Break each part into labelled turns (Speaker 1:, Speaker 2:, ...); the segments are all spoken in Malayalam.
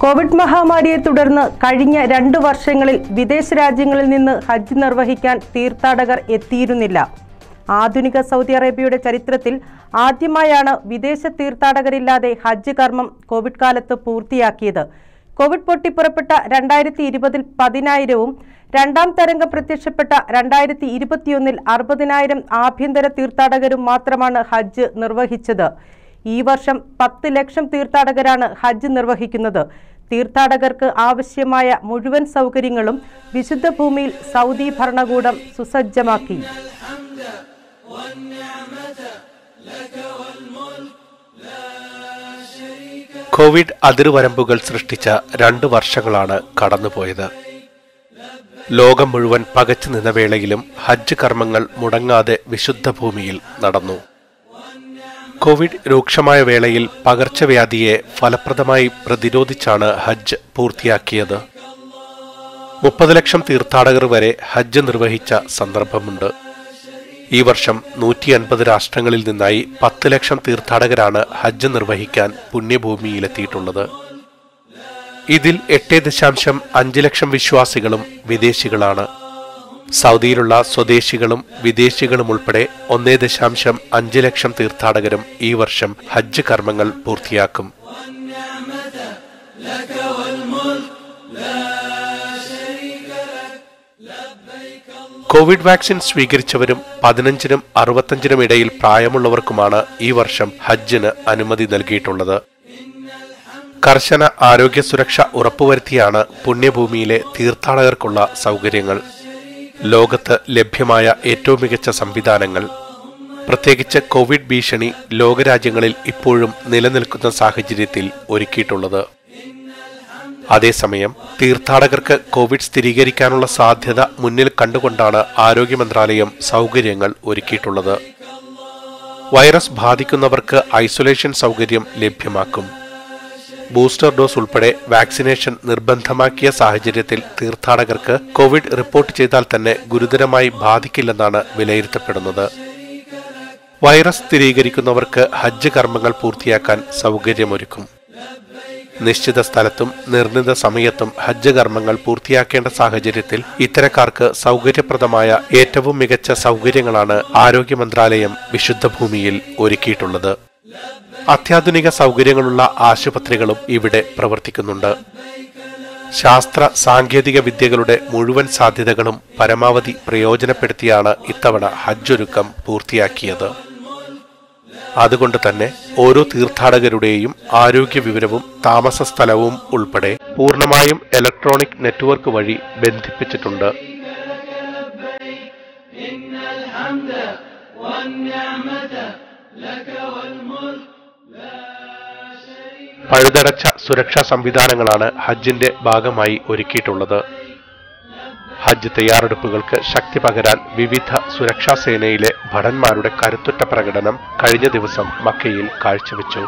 Speaker 1: കോവിഡ് മഹാമാരിയെ തുടർന്ന് കഴിഞ്ഞ രണ്ട് വർഷങ്ങളിൽ വിദേശ രാജ്യങ്ങളിൽ നിന്ന് ഹജ്ജ് നിർവഹിക്കാൻ തീർത്ഥാടകർ എത്തിയിരുന്നില്ല ആധുനിക സൗദി അറേബ്യയുടെ ചരിത്രത്തിൽ ആദ്യമായാണ് വിദേശ തീർത്ഥാടകരില്ലാതെ ഹജ്ജ് കർമ്മം കോവിഡ് കാലത്ത് പൂർത്തിയാക്കിയത് കോവിഡ് പൊട്ടിപ്പുറപ്പെട്ട രണ്ടായിരത്തി ഇരുപതിൽ പതിനായിരവും രണ്ടാം തരംഗം പ്രത്യക്ഷപ്പെട്ട രണ്ടായിരത്തി ഇരുപത്തിയൊന്നിൽ അറുപതിനായിരം ആഭ്യന്തര തീർത്ഥാടകരും മാത്രമാണ് ഹജ്ജ് നിർവഹിച്ചത് ഈ വർഷം പത്ത് ലക്ഷം തീർത്ഥാടകരാണ് ഹജ്ജ് നിർവഹിക്കുന്നത് തീർത്ഥാടകർക്ക് ആവശ്യമായ മുഴുവൻ സൗകര്യങ്ങളും വിശുദ്ധ ഭൂമിയിൽ സൗദി ഭരണകൂടം സുസജ്ജമാക്കി
Speaker 2: കോവിഡ് അതിർവരമ്പുകൾ സൃഷ്ടിച്ച രണ്ട് വർഷങ്ങളാണ് കടന്നുപോയത് ലോകം മുഴുവൻ പകച്ചു നിന്ന വേളയിലും ഹജ്ജ് കർമ്മങ്ങൾ മുടങ്ങാതെ വിശുദ്ധ ഭൂമിയിൽ നടന്നു കോവിഡ് രൂക്ഷമായ വേളയിൽ പകർച്ചവ്യാധിയെ ഫലപ്രദമായി പ്രതിരോധിച്ചാണ് ഹജ്ജ് പൂർത്തിയാക്കിയത് മുപ്പത് ലക്ഷം തീർത്ഥാടകർ വരെ ഹജ്ജ് നിർവഹിച്ച സന്ദർഭമുണ്ട് ഈ വർഷം നൂറ്റി അൻപത് രാഷ്ട്രങ്ങളിൽ നിന്നായി പത്ത് ലക്ഷം തീർത്ഥാടകരാണ് ഹജ്ജ് നിർവഹിക്കാൻ പുണ്യഭൂമിയിലെത്തിയിട്ടുള്ളത് ഇതിൽ എട്ട് ദശാംശം അഞ്ച് ലക്ഷം വിശ്വാസികളും വിദേശികളാണ് സൗദിയിലുള്ള സ്വദേശികളും വിദേശികളും ഉൾപ്പെടെ ഒന്നേ ദശാംശം അഞ്ച് ലക്ഷം തീർത്ഥാടകരും ഈ വർഷം ഹജ്ജ് കർമ്മങ്ങൾ പൂർത്തിയാക്കും കോവിഡ് വാക്സിൻ സ്വീകരിച്ചവരും പതിനഞ്ചിനും അറുപത്തഞ്ചിനും ഇടയിൽ പ്രായമുള്ളവർക്കുമാണ് ഈ വർഷം ഹജ്ജിന് അനുമതി നൽകിയിട്ടുള്ളത് കർശന ആരോഗ്യ സുരക്ഷ ഉറപ്പുവരുത്തിയാണ് പുണ്യഭൂമിയിലെ തീർത്ഥാടകർക്കുള്ള സൗകര്യങ്ങൾ ലോകത്ത് ലഭ്യമായ ഏറ്റവും മികച്ച സംവിധാനങ്ങൾ പ്രത്യേകിച്ച് കോവിഡ് ഭീഷണി ലോകരാജ്യങ്ങളിൽ ഇപ്പോഴും നിലനിൽക്കുന്ന സാഹചര്യത്തിൽ ഒരുക്കിയിട്ടുള്ളത് അതേസമയം തീർത്ഥാടകർക്ക് കോവിഡ് സ്ഥിരീകരിക്കാനുള്ള സാധ്യത മുന്നിൽ കണ്ടുകൊണ്ടാണ് ആരോഗ്യ മന്ത്രാലയം സൗകര്യങ്ങൾ ഒരുക്കിയിട്ടുള്ളത് വൈറസ് ബാധിക്കുന്നവർക്ക് ഐസൊലേഷൻ സൗകര്യം ലഭ്യമാക്കും ബൂസ്റ്റർ ഡോസ് ഉൾപ്പെടെ വാക്സിനേഷൻ നിർബന്ധമാക്കിയ സാഹചര്യത്തിൽ തീർത്ഥാടകർക്ക് കോവിഡ് റിപ്പോർട്ട് ചെയ്താൽ തന്നെ ഗുരുതരമായി ബാധിക്കില്ലെന്നാണ് വിലയിരുത്തപ്പെടുന്നത് വൈറസ് സ്ഥിരീകരിക്കുന്നവർക്ക് ഹജ്ജ് കർമ്മങ്ങൾ പൂർത്തിയാക്കാൻ സൗകര്യമൊരുക്കും നിശ്ചിത സ്ഥലത്തും നിർണിത സമയത്തും ഹജ്ജ് കർമ്മങ്ങൾ പൂർത്തിയാക്കേണ്ട സാഹചര്യത്തിൽ ഇത്തരക്കാർക്ക് സൗകര്യപ്രദമായ ഏറ്റവും മികച്ച സൗകര്യങ്ങളാണ് ആരോഗ്യ മന്ത്രാലയം വിശുദ്ധ ഭൂമിയിൽ ഒരുക്കിയിട്ടുള്ളത് അത്യാധുനിക സൗകര്യങ്ങളുള്ള ആശുപത്രികളും ഇവിടെ പ്രവർത്തിക്കുന്നുണ്ട് ശാസ്ത്ര സാങ്കേതിക വിദ്യകളുടെ മുഴുവൻ സാധ്യതകളും പരമാവധി പ്രയോജനപ്പെടുത്തിയാണ് ഇത്തവണ ഹജ്ജൊരുക്കം പൂർത്തിയാക്കിയത് അതുകൊണ്ട് തന്നെ ഓരോ തീർത്ഥാടകരുടെയും ആരോഗ്യ വിവരവും താമസ സ്ഥലവും ഉൾപ്പെടെ പൂർണ്ണമായും ഇലക്ട്രോണിക് നെറ്റ്വർക്ക് വഴി ബന്ധിപ്പിച്ചിട്ടുണ്ട് പഴുതടച്ച സുരക്ഷാ സംവിധാനങ്ങളാണ് ഹജ്ജിന്റെ ഭാഗമായി ഒരുക്കിയിട്ടുള്ളത് ഹജ്ജ് തയ്യാറെടുപ്പുകൾക്ക് ശക്തി പകരാൻ വിവിധ സുരക്ഷാ സേനയിലെ ഭടന്മാരുടെ കരുത്തുറ്റ പ്രകടനം കഴിഞ്ഞ ദിവസം മക്കയിൽ കാഴ്ചവെച്ചു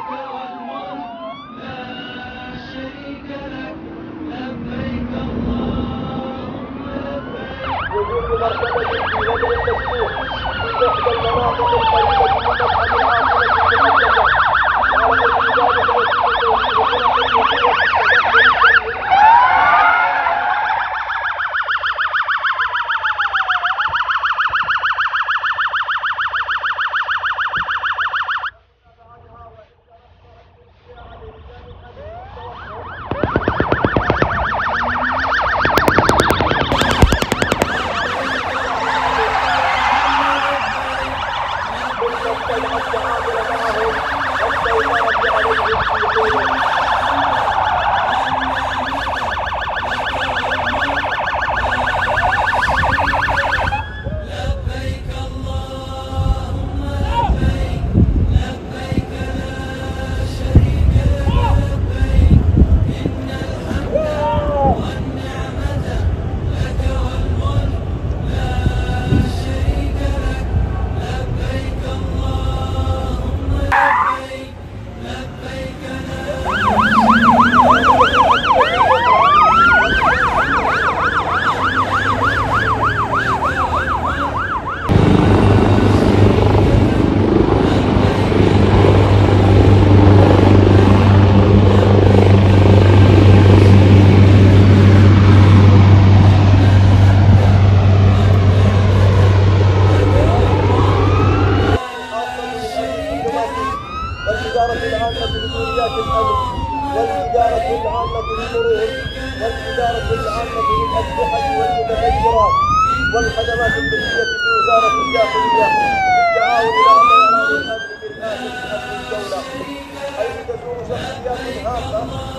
Speaker 3: مسؤوليات الامن والاداره العامه للمرور والاداره العامه للاسلحه والمتفجرات والخدمات الطبيه في وزاره الداخليه بالتعاون مع طيران الامن برئاسه امن الدوله حيث تزور شخصيات هامه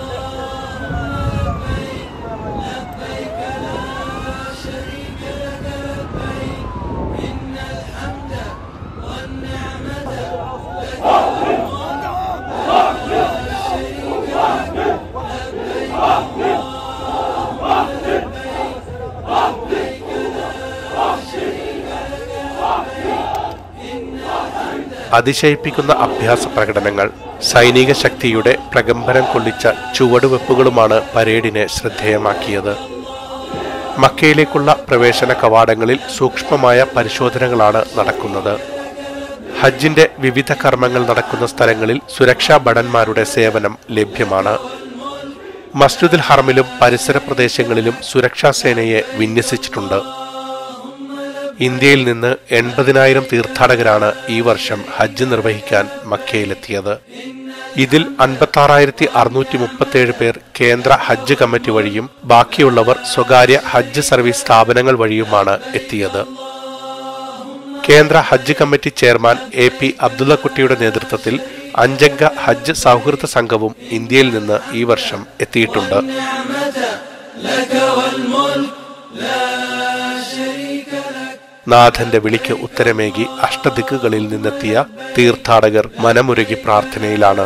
Speaker 2: അതിശയിപ്പിക്കുന്ന അഭ്യാസ പ്രകടനങ്ങൾ സൈനിക ശക്തിയുടെ പ്രകമ്പനം കൊള്ളിച്ച ചുവടുവെപ്പുകളുമാണ് പരേഡിനെ ശ്രദ്ധേയമാക്കിയത് മക്കയിലേക്കുള്ള പ്രവേശന കവാടങ്ങളിൽ സൂക്ഷ്മമായ പരിശോധനകളാണ് നടക്കുന്നത് ഹജ്ജിന്റെ വിവിധ കർമ്മങ്ങൾ നടക്കുന്ന സ്ഥലങ്ങളിൽ സുരക്ഷാ ഭടന്മാരുടെ സേവനം ലഭ്യമാണ് മസ്ജിദുൽ ഹറമിലും പരിസര പ്രദേശങ്ങളിലും സുരക്ഷാ സേനയെ വിന്യസിച്ചിട്ടുണ്ട് ഇന്ത്യയിൽ നിന്ന് എൺപതിനായിരം തീർത്ഥാടകരാണ് ഈ വർഷം ഹജ്ജ് നിർവഹിക്കാൻ മക്കയിലെത്തിയത് ഇതിൽ അൻപത്തി അറുന്നൂറ്റി മുപ്പത്തേഴ് പേർ കേന്ദ്ര ഹജ്ജ് കമ്മിറ്റി വഴിയും ബാക്കിയുള്ളവർ സ്വകാര്യ ഹജ്ജ് സർവീസ് സ്ഥാപനങ്ങൾ വഴിയുമാണ് എത്തിയത് കേന്ദ്ര Hajj committee chairman A P അബ്ദുള്ളക്കുട്ടിയുടെ നേതൃത്വത്തിൽ അഞ്ചംഗ ഹജ്ജ് സൗഹൃദ സംഘവും ഇന്ത്യയിൽ നിന്ന് ഈ വർഷം എത്തിയിട്ടുണ്ട് നാഥന്റെ വിളിക്ക് ഉത്തരമേകി അഷ്ടദിക്കുകളിൽ നിന്നെത്തിയ തീർത്ഥാടകർ മനമുരുകി പ്രാർത്ഥനയിലാണ്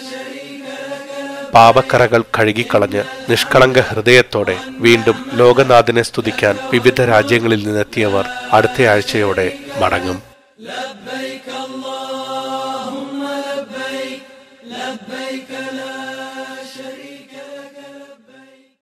Speaker 2: പാപക്കറകൾ കഴുകിക്കളഞ്ഞ് നിഷ്കളങ്ക ഹൃദയത്തോടെ വീണ്ടും ലോകനാഥനെ സ്തുതിക്കാൻ വിവിധ രാജ്യങ്ങളിൽ നിന്നെത്തിയവർ അടുത്തയാഴ്ചയോടെ മടങ്ങും
Speaker 4: لبيك اللهم لبيك لبيك لا